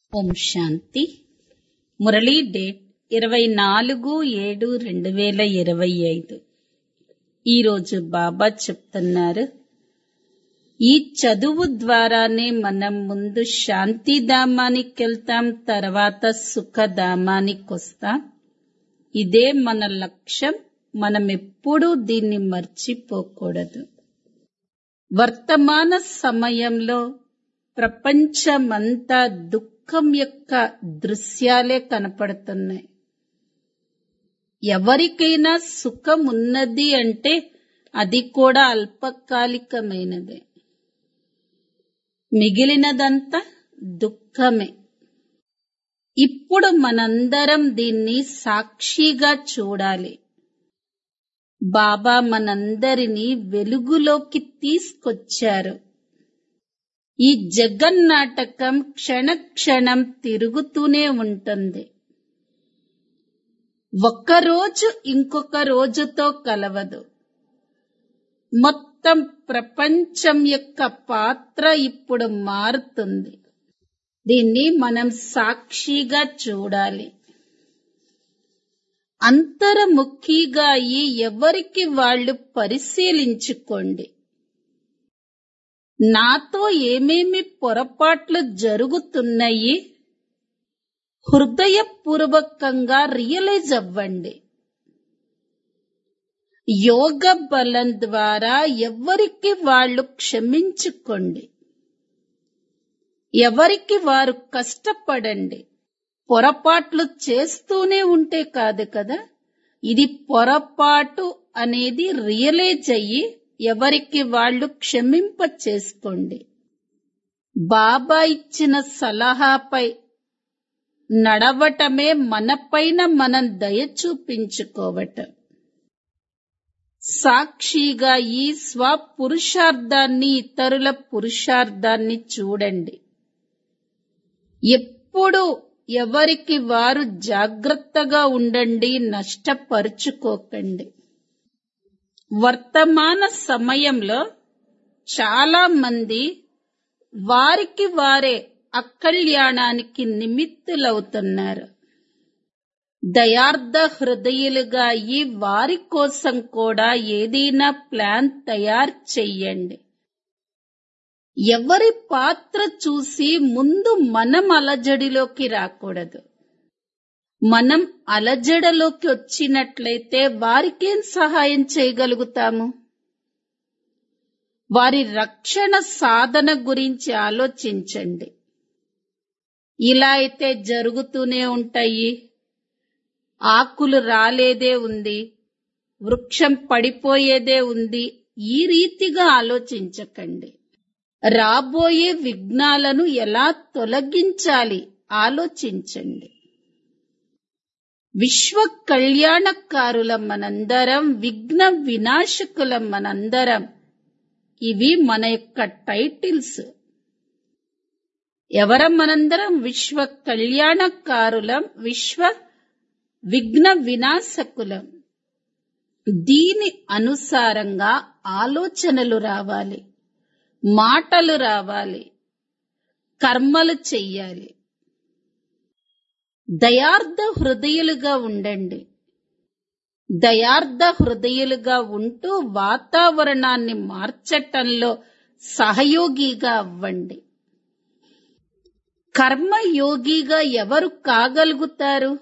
ఓం శాంతి Murali date ఇరవై నాలుగు ఏడు రెండు వేల ఇరవై ఐదు ఈరోజు బాబా చెప్తున్నారు ఈ చదువు ద్వారానే మనం ముందు శాంతిధామానికి వెళ్తాం తర్వాత సుఖధామానికి వస్తాం ఇదే మన లక్ష్యం మనం ఎప్పుడూ దీన్ని మర్చిపోకూడదు వర్తమాన సమయంలో ప్రపంచమంతా దుఃఖం యొక్క దృశ్యాలే కనపడుతున్నాయి ఎవరికైనా సుఖం ఉన్నది అంటే అది కూడా అల్పకాలికమైనదే మిగిలినదంతా దుఃఖమే ఇప్పుడు మనందరం దీన్ని సాక్షిగా చూడాలి బాబా మనందరినీ వెలుగులోకి తీసుకొచ్చారు ఈ జగన్నాటకం క్షణక్షణం తిరుగుతూనే ఉంటుంది ఒక్కరోజు ఇంకొక రోజుతో కలవదు మొత్తం ప్రపంచం యొక్క పాత్ర ఇప్పుడు మారుతుంది దీన్ని మనం సాక్షిగా చూడాలి అంతర్ముఖిగా అయి ఎవరికి వాళ్ళు పరిశీలించుకోండి నాతో ఏమేమి పొరపాట్లు జరుగుతున్నాయి హృదయపూర్వకంగా రియలైజ్ అవ్వండి యోగ బలం ద్వారా ఎవరికి వాళ్ళు క్షమించుకోండి ఎవరికి వారు కష్టపడండి పొరపాట్లు చేస్తూనే ఉంటే కాదు కదా ఇది పొరపాటు అనేది రియలైజ్ అయ్యి ఎవరికి వాళ్ళు క్షమింప చేసుకోండి బాబా ఇచ్చిన సలహాపై నడవటమే మనపైన మనం దయ చూపించుకోవటం సాక్షిగా ఈ స్వపురుషార్థాన్ని ఇతరుల పురుషార్థాన్ని చూడండి ఎప్పుడు ఎవరికి వారు జాగ్రత్తగా ఉండండి నష్టపరుచుకోకండి వర్తమాన సమయంలో చాలా మంది వారికి వారే అకళ్యాణానికి నిమిత్తులవుతున్నారు దయార్థ హృదయులుగా ఈ వారి కోసం కూడా ఏదైనా ప్లాన్ తయారు చెయ్యండి ఎవరి పాత్ర చూసి ముందు మనం అలజడిలోకి రాకూడదు మనం అలజడలోకి వచ్చినట్లయితే వారికేం సహాయం చేయగలుగుతాము వారి రక్షణ సాధన గురించి ఆలోచించండి ఇలా అయితే జరుగుతూనే ఉంటాయి ఆకులు రాలేదే ఉంది వృక్షం పడిపోయేదే ఉంది ఈ రీతిగా ఆలోచించకండి రాబోయే విఘ్నాలను ఎలా తొలగించాలి ఆలోచించండి విశ్వ కళ్యాణకారులం మనందరం విఘ్న వినాశకులం మనందరం ఇవి మన యొక్క టైటిల్స్ ఎవరం మనందరం విశ్వ కళ్యాణకారులం విశ్వ విఘ్న వినాశకులం దీని అనుసారంగా ఆలోచనలు రావాలి మాటలు రావాలి కర్మలు చెయ్యాలి దయార్థ హృదయులుగా ఉండండి దయార్థ హృదయులుగా ఉంటూ వాతావరణాన్ని మార్చటంలో సహయోగిగా అవ్వండి కర్మయోగిగా ఎవరు కాగలుగుతారు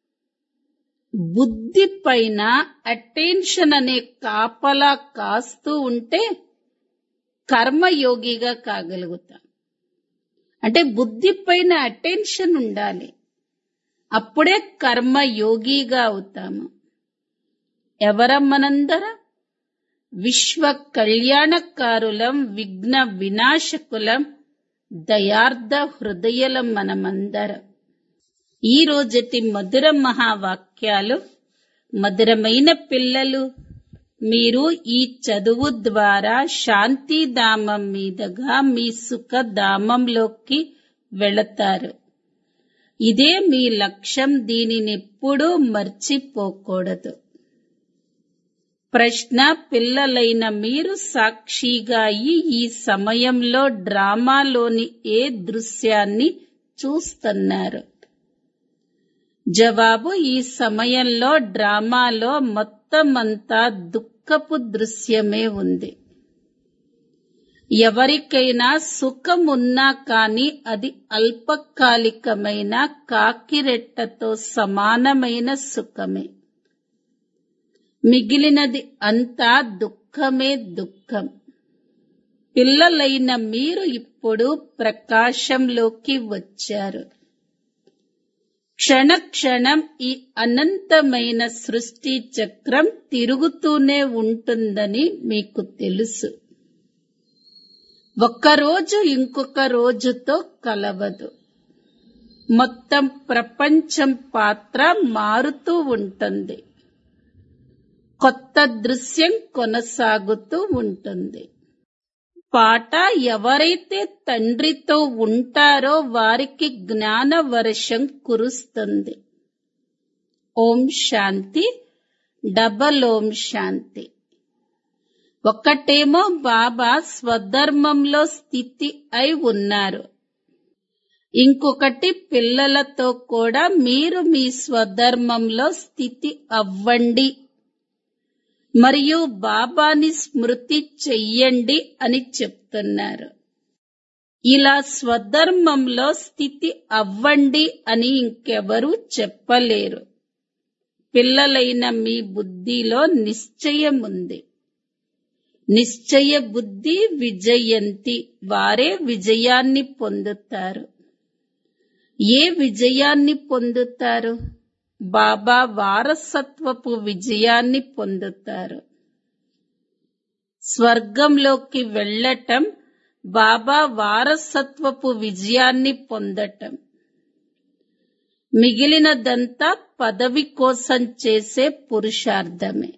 బుద్ధి పైన అటెన్షన్ అనే కాపలా కాస్తూ ఉంటే కర్మయోగిగా కాగలుగుతాం అంటే బుద్ధి పైన అటెన్షన్ ఉండాలి అప్పుడే కర్మయోగిగా అవుతాము ఎవరం మనందరం విశ్వ కళ్యాణకారులం విఘ్న వినాశకులం దయార్థ హృదయలం మనమందరం ఈ రోజటి మధుర మహావాక్యాలు మధురమైన పిల్లలు మీరు ఈ చదువు ద్వారా శాంతిధామం మీదుగా మీ సుఖధామంలోకి వెళతారు ఇదే మీ లక్ష్యం దీనిని ఎప్పుడూ మర్చిపోకూడదు ప్రశ్న పిల్లలైన మీరు సాక్షిగా అయి ఈ సమయంలో డ్రామాలోని ఏ దృశ్యాన్ని చూస్తున్నారు జవాబు ఈ సమయంలో డ్రామాలో మొత్తమంతా దుఃఖపు దృశ్యమే ఉంది ఎవరికైనా సుఖం ఉన్నా కాని అది అల్పకాలికమైన కాకిరెట్టతో సమానమైన సుఖమే మిగిలినది అంతా దుఃఖమే దుఃఖం పిల్లలైన మీరు ఇప్పుడు ప్రకాశంలోకి వచ్చారు క్షణ క్షణం ఈ అనంతమైన సృష్టి చక్రం తిరుగుతూనే ఉంటుందని మీకు తెలుసు ఒక్కరోజు ఇంకొక రోజుతో కలవదు మొత్తం ప్రపంచం పాత్ర మారుతూ ఉంటుంది కొత్త దృశ్యం కొనసాగుతూ ఉంటుంది పాట ఎవరైతే తండ్రితో ఉంటారో వారికి జ్ఞాన వర్షం కురుస్తుంది ఓం శాంతి డబల్ ఓం శాంతి ఒకటేమో బాబా స్వధర్మంలో స్థితి అయి ఉన్నారు ఇంకొకటి పిల్లలతో కూడా మీరు మీ స్వధర్మంలో స్థితి అవ్వండి మరియు బాబాని స్మృతి చెయ్యండి అని చెప్తున్నారు ఇలా స్వధర్మంలో స్థితి అవ్వండి అని ఇంకెవరూ చెప్పలేరు పిల్లలైన మీ బుద్ధిలో నిశ్చయం ఉంది నిశ్చయ బుద్ధి విజయంతి వారే విజయాన్ని పొందుతారు ఏ విజయాన్ని పొందుతారు బాబా వారసత్వపు విజయాన్ని పొందుతారు స్వర్గంలోకి వెళ్ళటం బాబా వారసత్వపు విజయాన్ని పొందటం మిగిలినదంతా పదవి కోసం చేసే పురుషార్థమే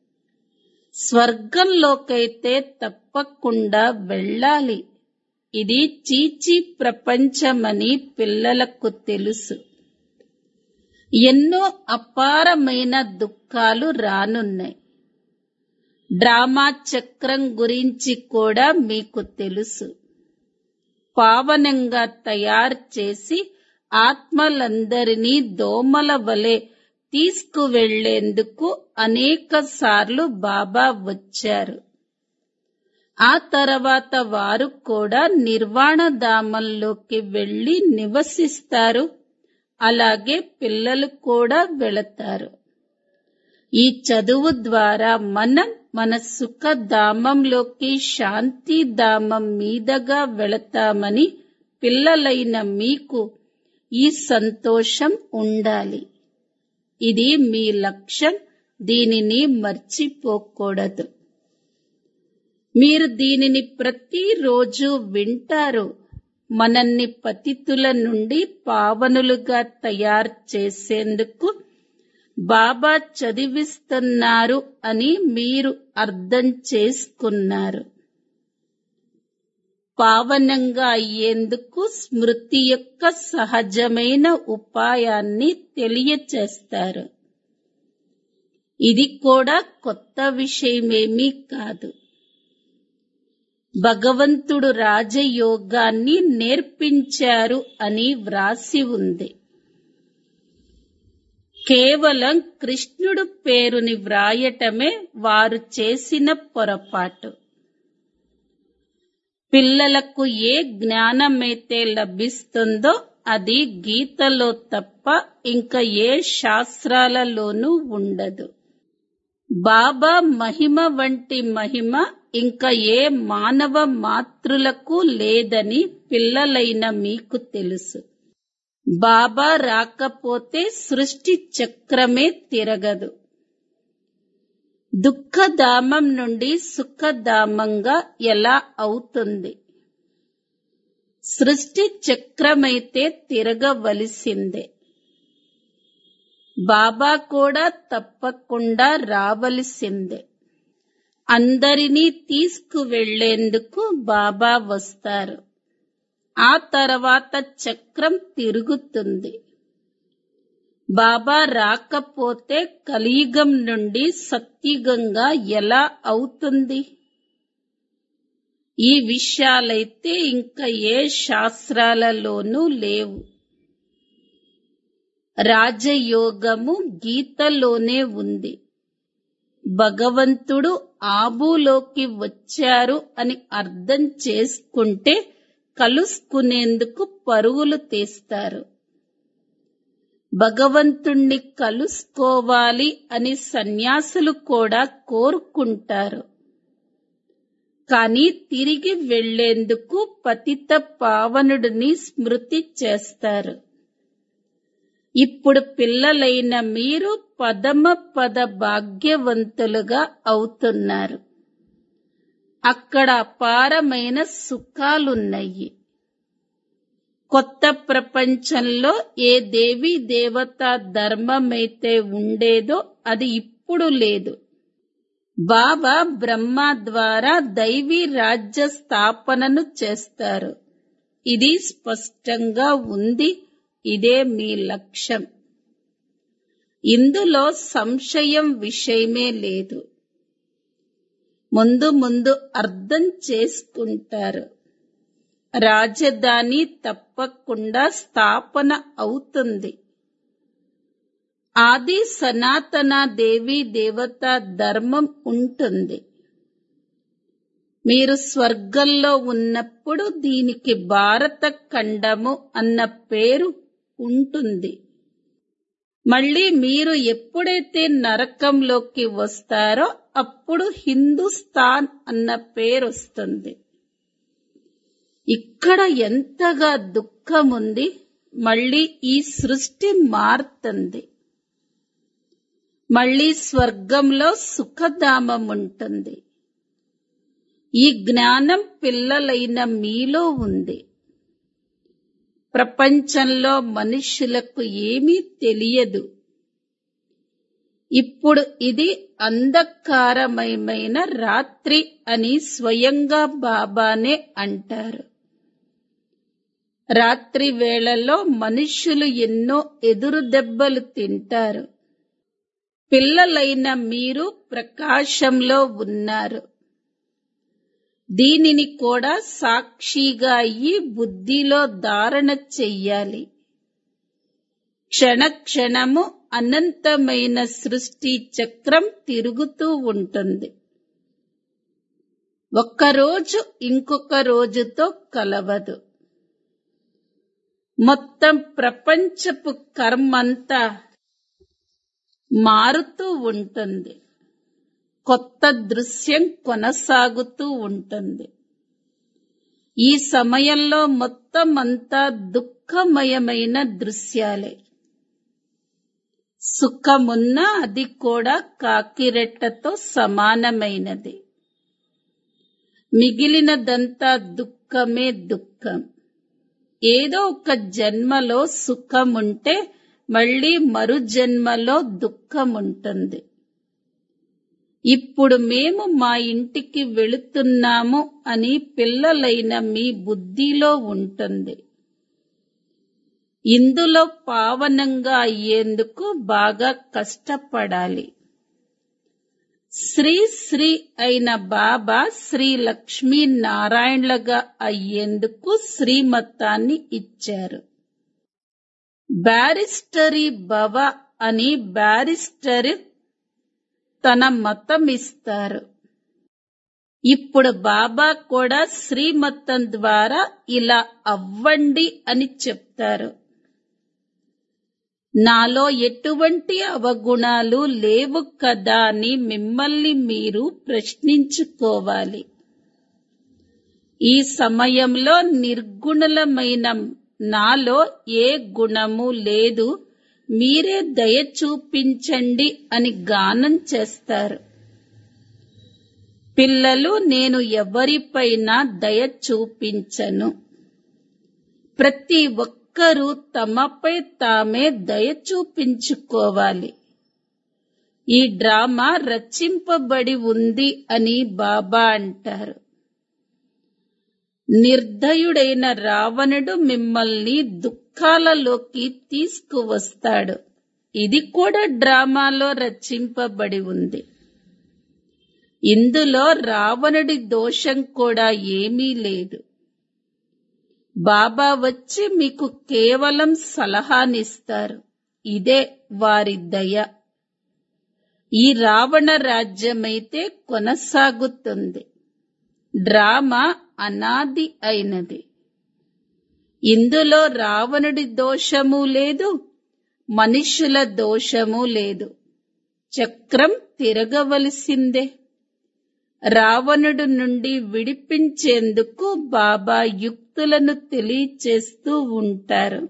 స్వర్గంలోకైతే తప్పకుండా వెళ్ళాలి ఇది చీచీ ప్రపంచమని పిల్లలకు తెలుసు ఎన్నో అపారమైన దుఃఖాలు రానున్నాయి డ్రామా చక్రం గురించి కూడా మీకు తెలుసు పావనంగా తయారు చేసి ఆత్మలందరినీ దోమల వలె తీసుకువెళ్లేందుకు అనేక సార్లు బాబా వచ్చారు ఆ తర్వాత వారు కూడా నిర్వాణ ధామంలోకి వెళ్లి నివసిస్తారు అలాగే పిల్లలు కూడా వెళతారు ఈ చదువు ద్వారా మనం మన సుఖధామంలోకి శాంతి ధామం మీదగా వెళతామని పిల్లలైన మీకు ఈ సంతోషం ఉండాలి ఇది మీ లక్ష్యం దీనిని మర్చిపోకూడదు మీరు దీనిని ప్రతిరోజు వింటారు మనల్ని పతితుల నుండి పావనులుగా తయారు చేసేందుకు బాబా చదివిస్తున్నారు అని మీరు అర్థం చేసుకున్నారు పావనంగా అయ్యేందుకు స్మృతి యొక్క సహజమైన ఉపాయాన్ని తెలియచేస్తారు ఇది కూడా కొత్త విషయమేమీ కాదు భగవంతుడు రాజయోగాన్ని నేర్పించారు అని వ్రాసి ఉంది కేవలం కృష్ణుడు పేరుని వ్రాయటమే వారు చేసిన పొరపాటు పిల్లలకు ఏ జ్ఞానమైతే లభిస్తుందో అది గీతలో తప్ప ఇంకా ఏ శాస్త్రాలలోనూ ఉండదు బాబా మహిమ వంటి మహిమ ఇంకా ఏ మానవ మాతృలకు లేదని పిల్లలైన మీకు తెలుసు బాబా రాకపోతే సృష్టి చక్రమే తిరగదు దుఃఖధామం నుండి సుఖధామంగా ఎలా అవుతుంది సృష్టి చక్రమైతే తిరగవలసిందే బాబా కూడా తప్పకుండా రావలసిందే అందరినీ తీసుకువెళ్లేందుకు బాబా వస్తారు ఆ తర్వాత చక్రం తిరుగుతుంది బాబా రాకపోతే కలియుగం నుండి సత్యుగంగా ఎలా అవుతుంది ఈ విషయాలైతే ఇంకా ఏ శాస్త్రాలలోనూ లేవు రాజయోగము గీతలోనే ఉంది భగవంతుడు ఆబులోకి వచ్చారు అని అర్థం చేసుకుంటే కలుసుకునేందుకు పరుగులు తీస్తారు భగవంతుణ్ణి కలుసుకోవాలి అని సన్యాసులు కూడా కోరుకుంటారు కానీ తిరిగి వెళ్లేందుకు పతిత పావనుడిని స్మృతి చేస్తారు ఇప్పుడు పిల్లలైన మీరు పదమ పద భాగ్యవంతులుగా అవుతున్నారు అక్కడ అపారమైన సుఖాలున్నాయి కొత్త ప్రపంచంలో ఏ దేవీ దేవత ధర్మమైతే ఉండేదో అది ఇప్పుడు లేదు బాబా బ్రహ్మ ద్వారా దైవీ రాజ్య స్థాపనను చేస్తారు ఇది స్పష్టంగా ఉంది ఇదే మీ లక్ష్యం ఇందులో సంశయం విషయమే లేదు ముందు ముందు అర్థం చేసుకుంటారు రాజధాని తప్పకుండా స్థాపన అవుతుంది ఆది సనాతన దేవి దేవత ధర్మం ఉంటుంది మీరు స్వర్గంలో ఉన్నప్పుడు దీనికి భారత ఖండము అన్న పేరు ఉంటుంది మళ్ళీ మీరు ఎప్పుడైతే నరకంలోకి వస్తారో అప్పుడు హిందుస్థాన్ అన్న పేరు వస్తుంది ఇక్కడ ఎంతగా దుఃఖం ఉంది మళ్ళీ ఈ సృష్టి మారుతుంది మళ్ళీ స్వర్గంలో సుఖధామం ఉంటుంది ఈ జ్ఞానం పిల్లలైన మీలో ఉంది ప్రపంచంలో మనుషులకు ఏమీ తెలియదు ఇప్పుడు ఇది అంధకారమయమైన రాత్రి అని స్వయంగా బాబానే అంటారు రాత్రి వేళలో మనుష్యులు ఎన్నో ఎదురు దెబ్బలు తింటారు పిల్లలైన మీరు ప్రకాశంలో ఉన్నారు దీనిని కూడా సాక్షిగా అయ్యి బుద్ధిలో ధారణ చెయ్యాలి క్షణ క్షణము అనంతమైన సృష్టి చక్రం తిరుగుతూ ఉంటుంది ఒక్కరోజు ఇంకొక రోజుతో కలవదు మొత్తం ప్రపంచపు కర్మంతా మారుతూ ఉంటుంది కొత్త దృశ్యం కొనసాగుతూ ఉంటుంది ఈ సమయంలో మొత్తం అంతా దుఃఖమయమైన దృశ్యాలే సుఖమున్నా అది కూడా కాకిరెట్టతో సమానమైనది మిగిలినదంతా దుఃఖమే దుఃఖం ఏదో ఒక జన్మలో సుఖం ఉంటే మళ్ళీ మరు జన్మలో దుఃఖం ఉంటుంది ఇప్పుడు మేము మా ఇంటికి వెళుతున్నాము అని పిల్లలైన మీ బుద్ధిలో ఉంటుంది ఇందులో పావనంగా అయ్యేందుకు బాగా కష్టపడాలి శ్రీ శ్రీ అయిన బాబా శ్రీ లక్ష్మీ నారాయణలుగా అయ్యేందుకు శ్రీమతాన్ని ఇచ్చారు బ్యారిస్టరీ భవ అని బ్యారిస్టర్ తన మతం ఇస్తారు ఇప్పుడు బాబా కూడా శ్రీమతం ద్వారా ఇలా అవ్వండి అని చెప్తారు నాలో ఎటువంటి అవగుణాలు లేవు కదా అని మిమ్మల్ని మీరు ప్రశ్నించుకోవాలి ఈ సమయంలో నిర్గుణలమైన నాలో ఏ గుణము లేదు మీరే దయ చూపించండి అని గానం చేస్తారు పిల్లలు నేను ఎవరిపైనా దయ చూపించను ప్రతి ఒక్కరూ తమపై తామే దయ చూపించుకోవాలి ఈ డ్రామా రచింపబడి ఉంది అని బాబా అంటారు నిర్దయుడైన రావణుడు మిమ్మల్ని దుఃఖాలలోకి తీసుకువస్తాడు ఇది కూడా డ్రామాలో రచింపబడి ఉంది ఇందులో రావణుడి దోషం కూడా ఏమీ లేదు బాబా వచ్చి మీకు కేవలం సలహానిస్తారు ఇదే వారి దయ ఈ రావణ రాజ్యమైతే కొనసాగుతుంది డ్రామా అనాది అయినది ఇందులో రావణుడి దోషము లేదు మనుషుల దోషము లేదు చక్రం తిరగవలసిందే రావణుడు నుండి విడిపించేందుకు బాబా యుక్తులను తెలియచేస్తూ ఉంటారు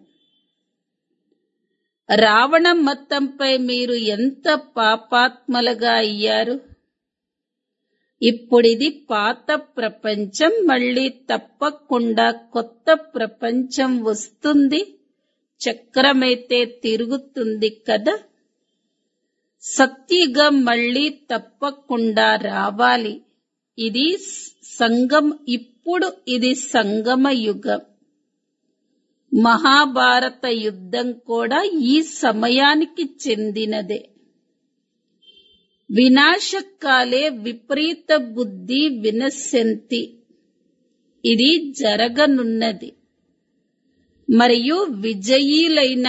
రావణ మతంపై మీరు ఎంత పాపాత్మలుగా అయ్యారు ఇప్పుడిది పాత ప్రపంచం మళ్ళీ తప్పకుండా కొత్త ప్రపంచం వస్తుంది చక్రమైతే తిరుగుతుంది కదా సత్యుగం మళ్ళీ తప్పకుండా రావాలి ఇది సంగం ఇప్పుడు ఇది సంగమ యుగం మహాభారత యుద్ధం కూడా ఈ సమయానికి చెందినదే వినాశకాలే విపరీత బుద్ధి వినశంతి ఇది జరగనున్నది మరియు విజయీలైన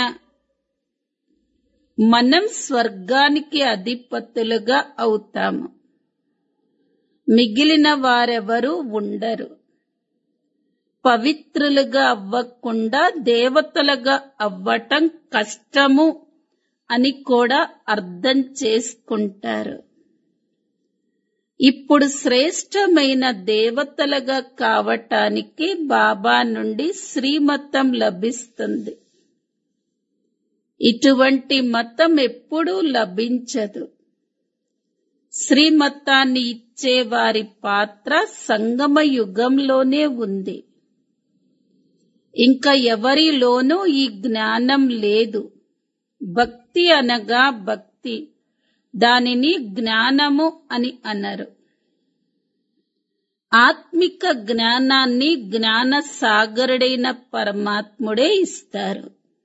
మనం స్వర్గానికి అధిపతులుగా అవుతాము మిగిలిన వారెవరూ ఉండరు పవిత్రులుగా అవ్వకుండా దేవతలుగా అవ్వటం కష్టము అని కూడా అర్థం చేసుకుంటారు ఇప్పుడు శ్రేష్టమైన దేవతలుగా కావటానికి బాబా నుండి శ్రీమతం లభిస్తుంది ఇటువంటి మతం ఎప్పుడూ లభించదు శ్రీమతాన్ని ఇచ్చే వారి పాత్ర సంగమ యుగంలోనే ఉంది ఇంకా ఎవరిలోనూ ఈ జ్ఞానం లేదు భక్తి అనగా భక్తి దానిని జ్ఞానము అని అన్నారు ఆత్మిక జ్ఞానాన్ని జ్ఞాన సాగరుడైన పరమాత్ముడే ఇస్తారు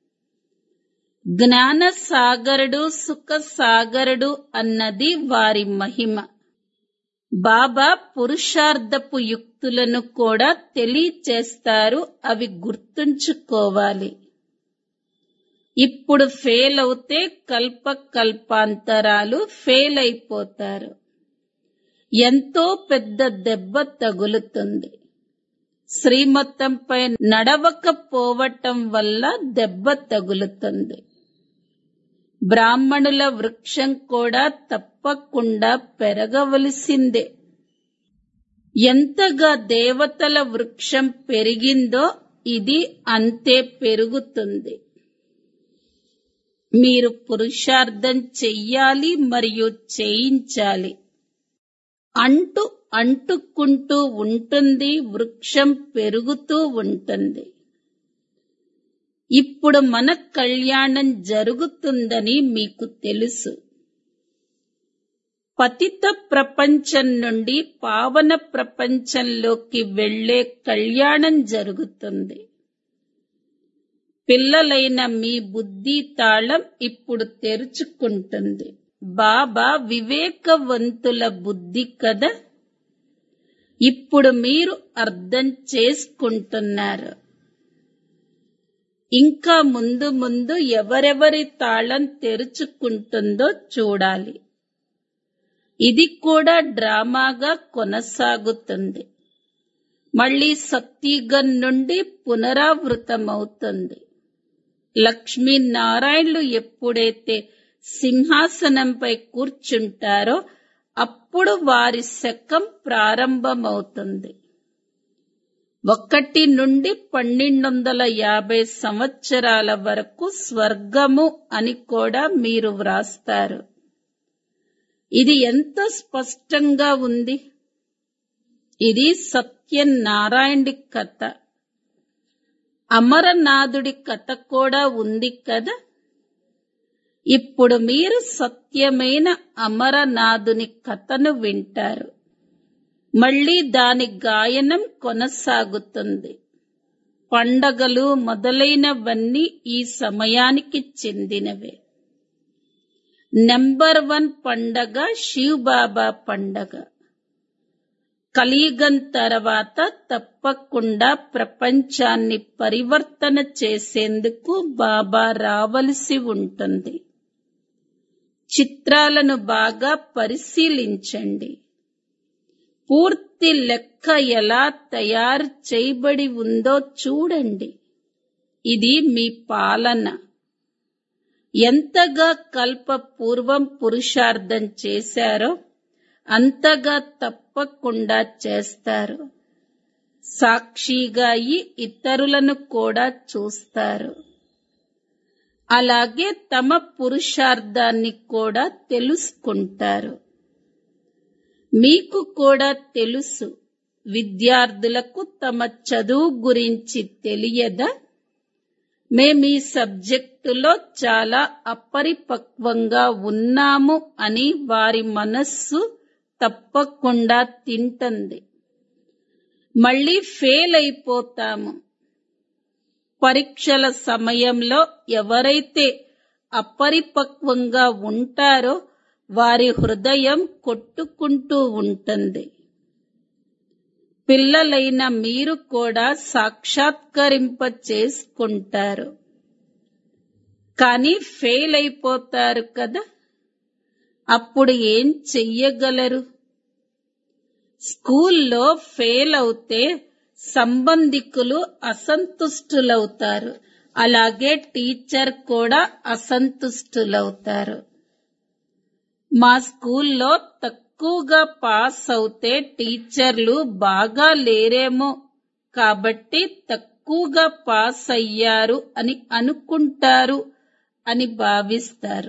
జ్ఞాన సాగరుడు సుఖ సాగరుడు అన్నది వారి మహిమ బాబా పురుషార్థపు యుక్తులను కూడా తెలియచేస్తారు అవి గుర్తుంచుకోవాలి ఇప్పుడు ఫెయిల్ అవుతే కల్ప కల్పాంతరాలు ఫెయిల్ అయిపోతారు ఎంతో పెద్ద దెబ్బ తగులుతుంది శ్రీమతంపై నడవకపోవటం వల్ల దెబ్బ తగులుతుంది బ్రాహ్మణుల వృక్షం కూడా తప్పకుండా పెరగవలసిందే ఎంతగా దేవతల వృక్షం పెరిగిందో ఇది అంతే పెరుగుతుంది మీరు పురుషార్థం చెయ్యాలి మరియు చేయించాలి అంటు అంటుకుంటూ ఉంటుంది వృక్షం పెరుగుతూ ఉంటుంది ఇప్పుడు మన కళ్యాణం జరుగుతుందని మీకు తెలుసు పతిత ప్రపంచం నుండి పావన ప్రపంచంలోకి వెళ్లే కళ్యాణం జరుగుతుంది పిల్లలైన మీ బుద్ధి తాళం ఇప్పుడు తెరుచుకుంటుంది బాబా వివేకవంతుల బుద్ధి కదా ఇప్పుడు మీరు అర్థం చేసుకుంటున్నారు ఇంకా ముందు ముందు ఎవరెవరి తాళం తెరుచుకుంటుందో చూడాలి ఇది కూడా డ్రామాగా కొనసాగుతుంది మళ్ళీ సత్యుగం నుండి పునరావృతమవుతుంది లక్ష్మీనారాయణులు ఎప్పుడైతే సింహాసనంపై కూర్చుంటారో అప్పుడు వారి శకం ప్రారంభమవుతుంది ఒకటి నుండి పన్నెండు వందల యాభై సంవత్సరాల వరకు స్వర్గము అని కూడా మీరు వ్రాస్తారు ఇది ఎంత స్పష్టంగా ఉంది ఇది సత్యనారాయణుడి కథ అమరనాథుడి కథ కూడా ఉంది కదా ఇప్పుడు మీరు సత్యమైన అమరనాథుని కథను వింటారు మళ్ళీ దాని గాయనం కొనసాగుతుంది పండగలు మొదలైనవన్నీ ఈ సమయానికి చెందినవే నెంబర్ వన్ పండగ శివ్ బాబా పండగ కలియుగం తర్వాత తప్పకుండా ప్రపంచాన్ని పరివర్తన చేసేందుకు బాబా రావలసి ఉంటుంది చిత్రాలను బాగా పరిశీలించండి పూర్తి లెక్క ఎలా తయారు చేయబడి ఉందో చూడండి ఇది మీ పాలన ఎంతగా కల్ప పూర్వం పురుషార్థం చేశారో అంతగా తప్పకుండా చేస్తారు సాక్షిగా అయి ఇతరులను కూడా చూస్తారు అలాగే తమ పురుషార్థాన్ని కూడా తెలుసుకుంటారు మీకు కూడా తెలుసు విద్యార్థులకు తమ చదువు గురించి తెలియదా మేమీ సబ్జెక్టులో చాలా అపరిపక్వంగా ఉన్నాము అని వారి మనస్సు తప్పకుండా తింటుంది మళ్ళీ ఫెయిల్ అయిపోతాము పరీక్షల సమయంలో ఎవరైతే అపరిపక్వంగా ఉంటారో వారి హృదయం కొట్టుకుంటూ ఉంటుంది పిల్లలైన మీరు కూడా సాక్షాత్కరింప చేసుకుంటారు కానీ ఫెయిల్ అయిపోతారు కదా అప్పుడు ఏం చెయ్యగలరు స్కూల్లో ఫెయిల్ అవుతే సంబంధికులు అసంతుష్టులవుతారు అలాగే టీచర్ కూడా అసంతుష్టులవుతారు మా స్కూల్లో తక్కువగా పాస్ అవుతే టీచర్లు బాగా లేరేమో కాబట్టి తక్కువగా పాస్ అయ్యారు అని అనుకుంటారు అని భావిస్తారు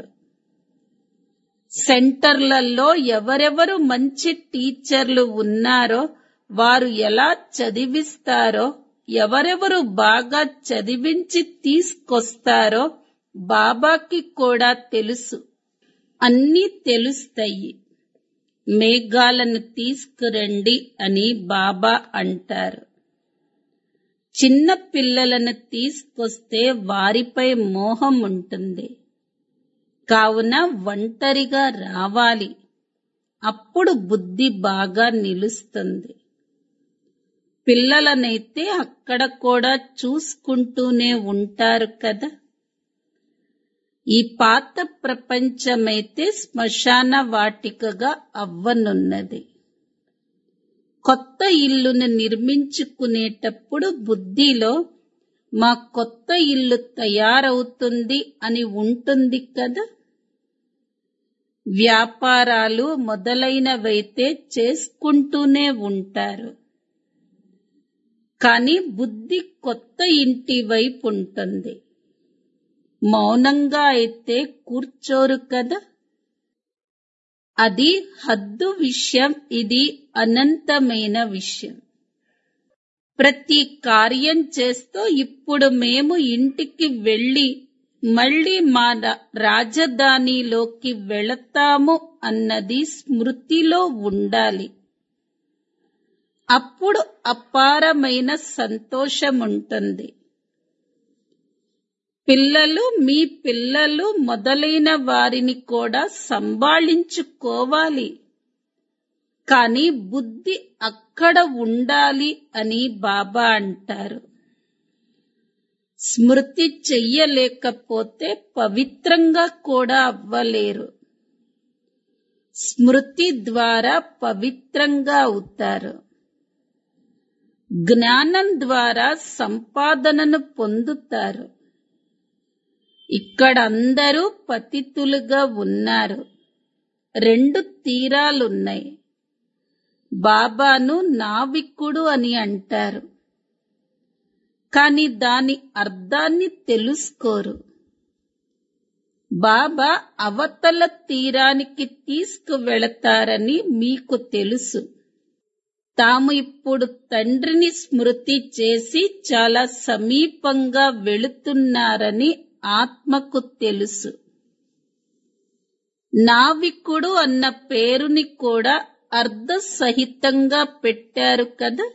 సెంటర్లలో ఎవరెవరు మంచి టీచర్లు ఉన్నారో వారు ఎలా చదివిస్తారో ఎవరెవరు బాగా చదివించి తీసుకొస్తారో బాబాకి కూడా తెలుసు అన్నీ తెలుస్తాయి మేఘాలను తీసుకురండి అని బాబా అంటారు చిన్న పిల్లలను తీసుకొస్తే వారిపై మోహం ఉంటుంది కావున ఒంటరిగా రావాలి అప్పుడు బుద్ధి బాగా నిలుస్తుంది పిల్లలనైతే అక్కడ కూడా చూసుకుంటూనే ఉంటారు కదా ఈ పాత ప్రపంచమైతే శ్మశాన వాటికగా అవ్వనున్నది కొత్త ఇల్లును నిర్మించుకునేటప్పుడు బుద్ధిలో మా కొత్త ఇల్లు తయారవుతుంది అని ఉంటుంది కదా వ్యాపారాలు మొదలైనవైతే చేసుకుంటూనే ఉంటారు కానీ బుద్ధి కొత్త ఇంటి వైపు ఉంటుంది మౌనంగా అయితే కూర్చోరు కదా అది హద్దు విషయం ఇది అనంతమైన విషయం ప్రతి కార్యం చేస్తూ ఇప్పుడు మేము ఇంటికి వెళ్ళి మళ్ళీ మా రా- రాజధానిలోకి వెళతాము అన్నది స్మృతిలో ఉండాలి అప్పుడు అపారమైన సంతోషం ఉంటుంది పిల్లలు మీ పిల్లలు మొదలైన వారిని కూడా సంభాళించుకోవాలి కానీ బుద్ధి అక్కడ ఉండాలి అని బాబా అంటారు స్మృతి చెయ్యలేకపోతే పవిత్రంగా కూడా అవ్వలేరు స్మృతి ద్వారా పవిత్రంగా అవుతారు జ్ఞానం ద్వారా సంపాదనను పొందుతారు ఇక్కడ అందరూ పతితులుగా ఉన్నారు రెండు తీరాలున్నాయి బాబాను నావికుడు అని అంటారు కాని దాని అర్థాన్ని తెలుసుకోరు బాబా అవతల తీరానికి తీసుకువెళతారని మీకు తెలుసు తాము ఇప్పుడు తండ్రిని స్మృతి చేసి చాలా సమీపంగా వెళుతున్నారని ఆత్మకు తెలుసు నావికుడు అన్న పేరుని కూడా అర్ధసహితంగా పెట్టారు కదా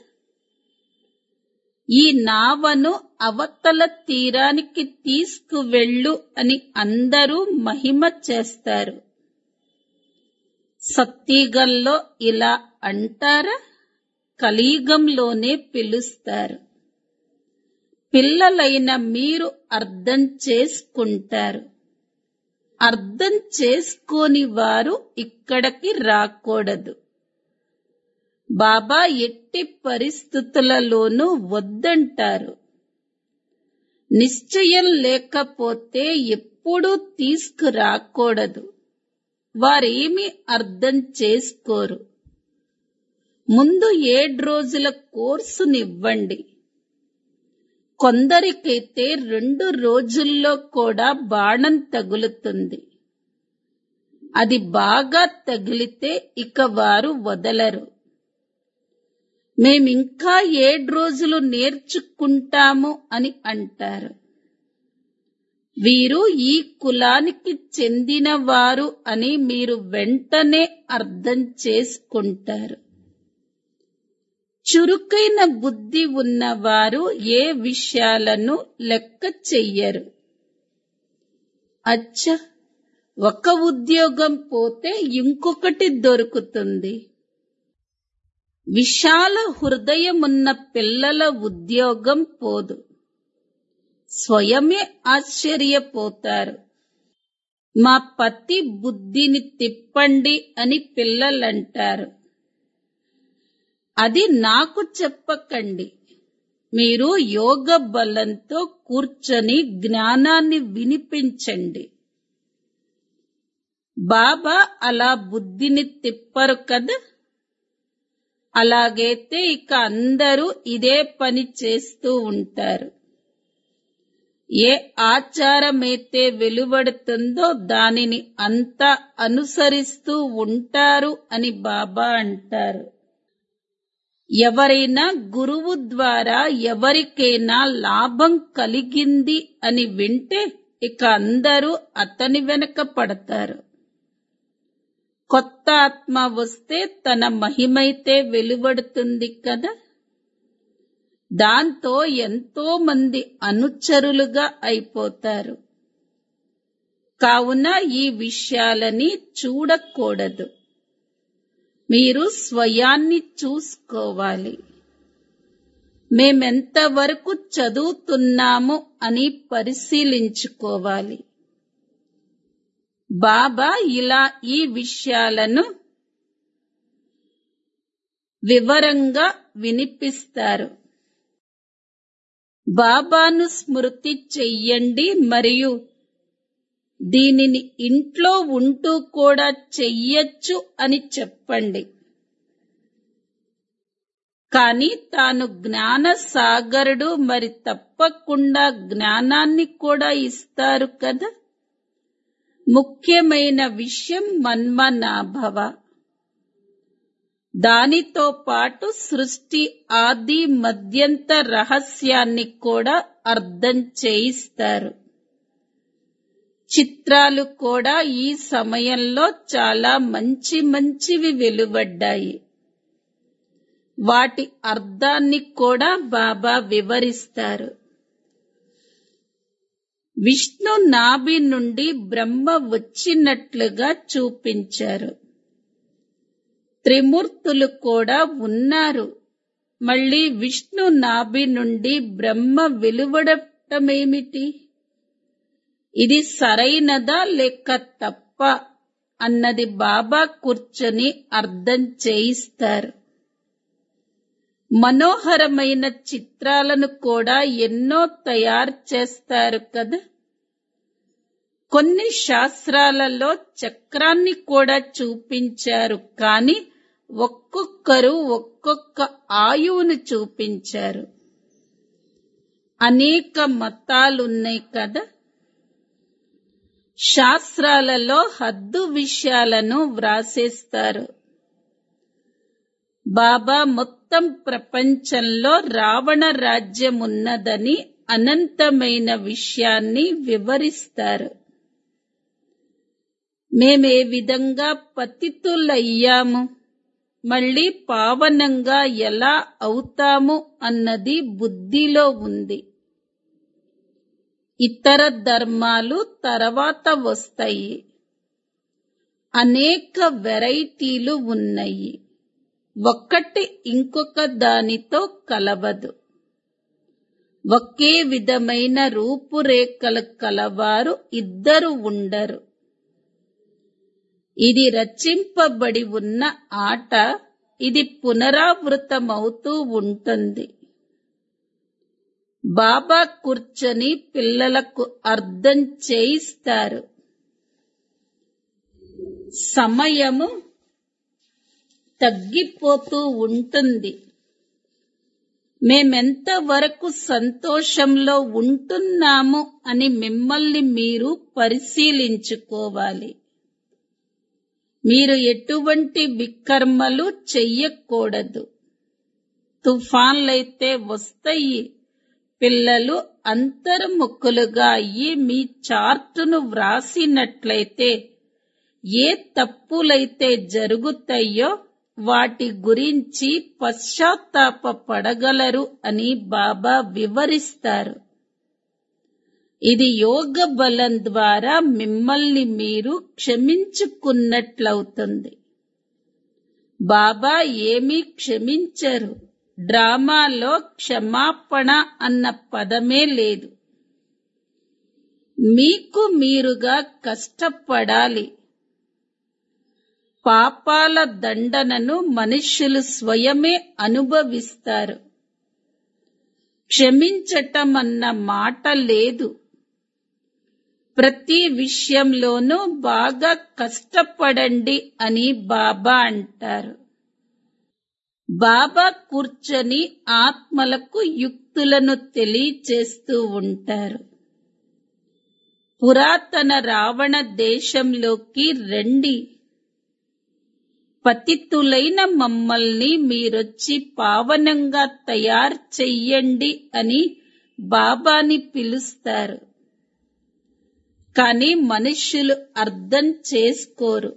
ఈ నావను అవతల తీరానికి తీసుకువెళ్ళు అని అందరూ మహిమ చేస్తారు సత్తిగల్లో ఇలా అంటారా కలియుగంలోనే పిలుస్తారు పిల్లలైన మీరు అర్థం చేసుకుంటారు అర్థం చేసుకోని వారు ఇక్కడికి రాకూడదు బాబా ఎట్టి పరిస్థితులలోనూ వద్దంటారు నిశ్చయం లేకపోతే ఎప్పుడూ తీసుకురాకూడదు వారేమి అర్థం చేసుకోరు ముందు ఏడు రోజుల కోర్సునివ్వండి కొందరికైతే రెండు రోజుల్లో కూడా బాణం తగులుతుంది అది బాగా తగిలితే ఇక వారు వదలరు మేమింకా ఏడు రోజులు నేర్చుకుంటాము అని అంటారు వీరు ఈ కులానికి చెందినవారు అని మీరు వెంటనే అర్థం చేసుకుంటారు చురుకైన బుద్ధి ఉన్నవారు ఏ విషయాలను లెక్క చెయ్యరు అచ్చ ఒక ఉద్యోగం పోతే ఇంకొకటి దొరుకుతుంది విశాల హృదయమున్న పిల్లల ఉద్యోగం పోదు స్వయమే ఆశ్చర్యపోతారు మా పతి బుద్ధిని తిప్పండి అని పిల్లలంటారు అది నాకు చెప్పకండి మీరు యోగ బలంతో కూర్చొని జ్ఞానాన్ని వినిపించండి బాబా అలా బుద్ధిని తిప్పరు కదా అలాగైతే ఇక అందరూ ఇదే పని చేస్తూ ఉంటారు ఏ ఆచారమైతే వెలువడుతుందో దానిని అంతా అనుసరిస్తూ ఉంటారు అని బాబా అంటారు ఎవరైనా గురువు ద్వారా ఎవరికైనా లాభం కలిగింది అని వింటే ఇక అందరూ అతని వెనక పడతారు కొత్త ఆత్మ వస్తే తన మహిమైతే వెలువడుతుంది కదా దాంతో ఎంతో మంది అనుచరులుగా అయిపోతారు కావున ఈ విషయాలని చూడకూడదు మీరు స్వయాన్ని చూసుకోవాలి మేమెంతవరకు చదువుతున్నాము అని పరిశీలించుకోవాలి బాబా ఇలా ఈ విషయాలను వివరంగా వినిపిస్తారు బాబాను స్మృతి చెయ్యండి మరియు దీనిని ఇంట్లో ఉంటూ కూడా చెయ్యొచ్చు అని చెప్పండి కాని తాను జ్ఞాన సాగరుడు మరి తప్పకుండా జ్ఞానాన్ని కూడా ఇస్తారు కదా ముఖ్యమైన విషయం మన్మనాభవ దానితో పాటు సృష్టి ఆది మధ్యంత రహస్యాన్ని కూడా అర్థం చేయిస్తారు చిత్రాలు కూడా ఈ సమయంలో చాలా మంచి మంచివి వెలువడ్డాయి వాటి అర్థాన్ని కూడా బాబా వివరిస్తారు విష్ణు నాభి నుండి బ్రహ్మ వచ్చినట్లుగా చూపించారు త్రిమూర్తులు కూడా ఉన్నారు మళ్ళీ విష్ణు నాభి నుండి బ్రహ్మ వెలువడటమేమిటి ఇది సరైనదా లేక తప్ప అన్నది బాబా కూర్చొని అర్థం చేయిస్తారు మనోహరమైన చిత్రాలను కూడా ఎన్నో తయారు చేస్తారు కదా కొన్ని శాస్త్రాలలో చక్రాన్ని కూడా చూపించారు కానీ ఒక్కొక్కరు ఒక్కొక్క ఆయువును చూపించారు అనేక మతాలున్నాయి కదా శాస్త్రాలలో హద్దు విషయాలను వ్రాసేస్తారు బాబా మొత్తం ప్రపంచంలో రావణ రాజ్యం ఉన్నదని అనంతమైన విషయాన్ని వివరిస్తారు మేమే విధంగా పతితులయ్యాము మళ్ళీ పావనంగా ఎలా అవుతాము అన్నది బుద్ధిలో ఉంది ఇతర ధర్మాలు తర్వాత వస్తాయి అనేక వెరైటీలు ఉన్నాయి ఒక్కటి ఇంకొక దానితో కలవదు ఒకే విధమైన రూపురేఖలు కలవారు ఇద్దరు ఉండరు ఇది రచింపబడి ఉన్న ఆట ఇది పునరావృతమవుతూ ఉంటుంది బాబా కూర్చొని పిల్లలకు అర్థం చేయిస్తారు సమయము తగ్గిపోతూ ఉంటుంది మేమెంత వరకు సంతోషంలో ఉంటున్నాము అని మిమ్మల్ని మీరు పరిశీలించుకోవాలి మీరు ఎటువంటి వికర్మలు చెయ్యకూడదు తుఫాన్లైతే వస్తాయి పిల్లలు అంతర్ముఖులుగా అయ్యి మీ చార్టును వ్రాసినట్లయితే ఏ తప్పులైతే జరుగుతాయో వాటి గురించి పశ్చాత్తాప పడగలరు అని బాబా వివరిస్తారు ఇది యోగ బలం ద్వారా మిమ్మల్ని మీరు క్షమించుకున్నట్లవుతుంది బాబా ఏమీ క్షమించరు డ్రామాలో క్షమాపణ అన్న పదమే లేదు మీకు మీరుగా కష్టపడాలి పాపాల దండనను మనుష్యులు స్వయమే అనుభవిస్తారు క్షమించటం అన్న మాట లేదు ప్రతి విషయంలోనూ బాగా కష్టపడండి అని బాబా అంటారు బాబా కూర్చొని ఆత్మలకు యుక్తులను తెలియచేస్తూ ఉంటారు పురాతన రావణ దేశంలోకి రండి పతితులైన మమ్మల్ని మీరొచ్చి పావనంగా తయారు చెయ్యండి అని బాబాని పిలుస్తారు కానీ మనుష్యులు అర్థం చేసుకోరు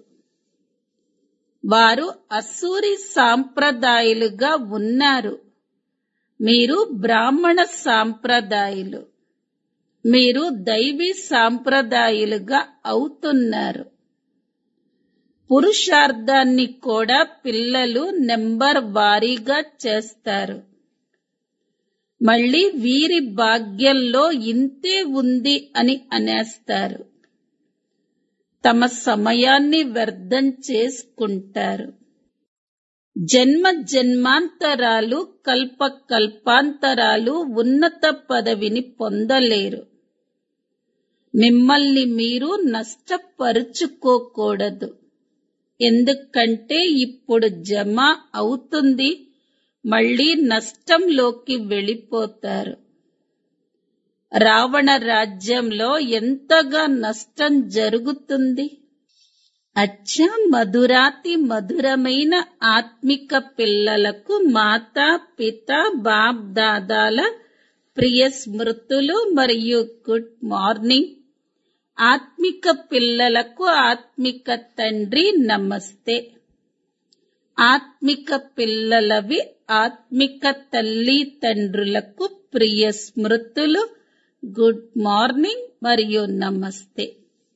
వారు అసూరి సాంప్రదాయులుగా ఉన్నారు మీరు బ్రాహ్మణ సాంప్రదాయులు మీరు దైవీ సాంప్రదాయులుగా అవుతున్నారు పురుషార్థాన్ని కూడా పిల్లలు నెంబర్ వారీగా చేస్తారు మళ్ళీ వీరి భాగ్యంలో ఇంతే ఉంది అని అనేస్తారు తమ సమయాన్ని వ్యర్థం చేసుకుంటారు జన్మ జన్మాంతరాలు కల్ప కల్పాంతరాలు ఉన్నత పదవిని పొందలేరు మిమ్మల్ని మీరు నష్టపరుచుకోకూడదు ఎందుకంటే ఇప్పుడు జమ అవుతుంది మళ్ళీ నష్టంలోకి వెళ్ళిపోతారు రావణ రాజ్యంలో ఎంతగా నష్టం జరుగుతుంది అచ్చ మధురాతి మధురమైన ఆత్మిక పిల్లలకు మాతా పిత బాప్ దాదాల ప్రియ స్మృతులు మరియు గుడ్ మార్నింగ్ ఆత్మిక పిల్లలకు ఆత్మిక తండ్రి నమస్తే ఆత్మిక పిల్లలవి ఆత్మిక తల్లి తండ్రులకు ప్రియ స్మృతులు గుడ్ మార్నింగ్ మరియు నమస్తే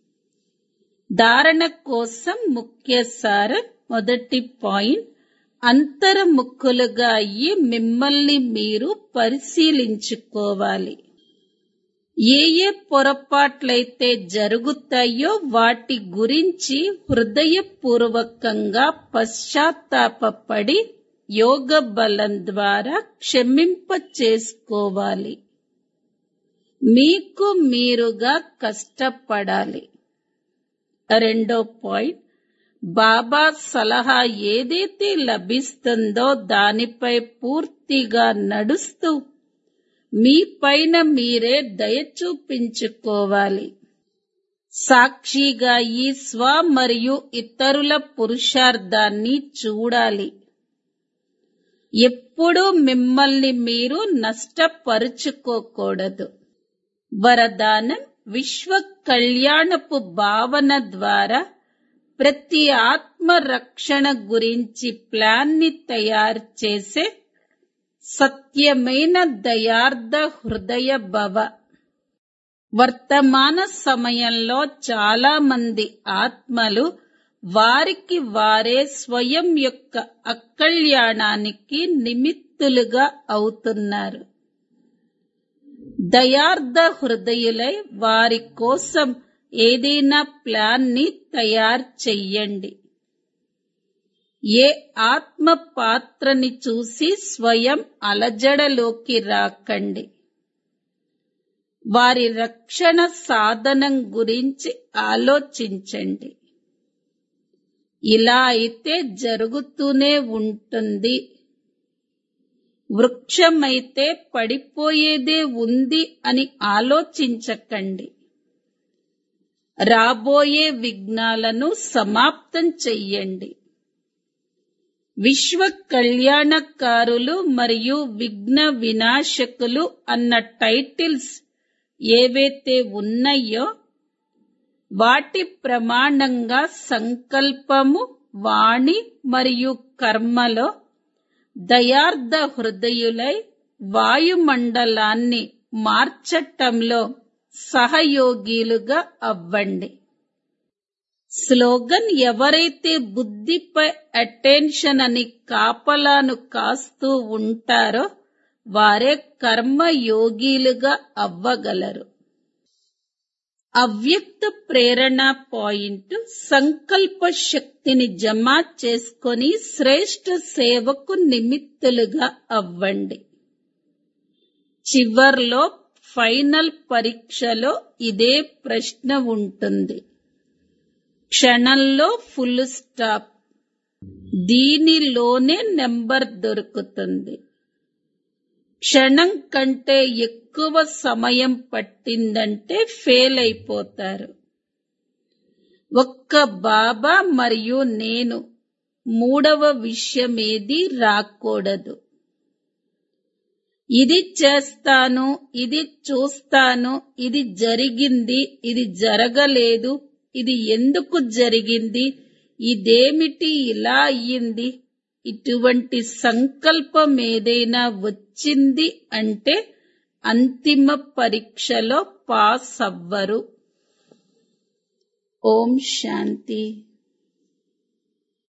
ధారణ కోసం ముఖ్య సారం మొదటి పాయింట్ అంతర్ముఖులుగా అయ్యి మిమ్మల్ని మీరు పరిశీలించుకోవాలి ఏ ఏ పొరపాట్లయితే జరుగుతాయో వాటి గురించి హృదయపూర్వకంగా పశ్చాత్తాపపడి యోగ బలం ద్వారా క్షమింప చేసుకోవాలి మీకు మీరుగా కష్టపడాలి రెండో పాయింట్ బాబా సలహా ఏదైతే లభిస్తుందో దానిపై పూర్తిగా నడుస్తూ మీ పైన మీరే దయ చూపించుకోవాలి సాక్షిగా ఈ స్వ మరియు ఇతరుల పురుషార్థాన్ని చూడాలి ఎప్పుడూ మిమ్మల్ని మీరు నష్టపరుచుకోకూడదు వరదానం విశ్వ కళ్యాణపు భావన ద్వారా ప్రతి ఆత్మ రక్షణ గురించి ప్లాన్ ని తయారు చేసే సత్యమైన దయార్థ హృదయ భవ వర్తమాన సమయంలో చాలా మంది ఆత్మలు వారికి వారే స్వయం యొక్క అకళ్యాణానికి నిమిత్తులుగా అవుతున్నారు దయార్థ హృదయులై వారి కోసం ఏదైనా ప్లాన్ ని తయారు చెయ్యండి ఏ ఆత్మ పాత్రని చూసి స్వయం అలజడలోకి రాకండి వారి రక్షణ సాధనం గురించి ఆలోచించండి ఇలా అయితే జరుగుతూనే ఉంటుంది వృక్షమైతే పడిపోయేదే ఉంది అని ఆలోచించకండి రాబోయే విఘ్నాలను సమాప్తం చెయ్యండి విశ్వ కళ్యాణకారులు మరియు విఘ్న వినాశకులు అన్న టైటిల్స్ ఏవైతే ఉన్నాయో వాటి ప్రమాణంగా సంకల్పము వాణి మరియు కర్మలో దయార్థ హృదయులై వాయుమండలాన్ని మార్చటంలో సహయోగిలుగా అవ్వండి స్లోగన్ ఎవరైతే బుద్ధిపై అటెన్షన్ అని కాపలాను కాస్తూ ఉంటారో వారే కర్మయోగిలుగా అవ్వగలరు అవ్యక్త ప్రేరణ పాయింట్ సంకల్ప శక్తిని జమ చేసుకొని శ్రేష్ఠ సేవకు నిమిత్తులుగా అవ్వండి చివర్లో ఫైనల్ పరీక్షలో ఇదే ప్రశ్న ఉంటుంది క్షణంలో ఫుల్ స్టాప్ దీనిలోనే నెంబర్ దొరుకుతుంది క్షణం కంటే ఎక్కువ సమయం పట్టిందంటే ఫెయిల్ అయిపోతారు ఒక్క బాబా మరియు నేను మూడవ విషయమేది రాకూడదు ఇది చేస్తాను ఇది చూస్తాను ఇది జరిగింది ఇది జరగలేదు ఇది ఎందుకు జరిగింది ఇదేమిటి ఇలా అయ్యింది ఇటువంటి సంకల్పం ఏదైనా వచ్చింది అంటే అంతిమ పరీక్షలో పాస్ అవ్వరు ఓం శాంతి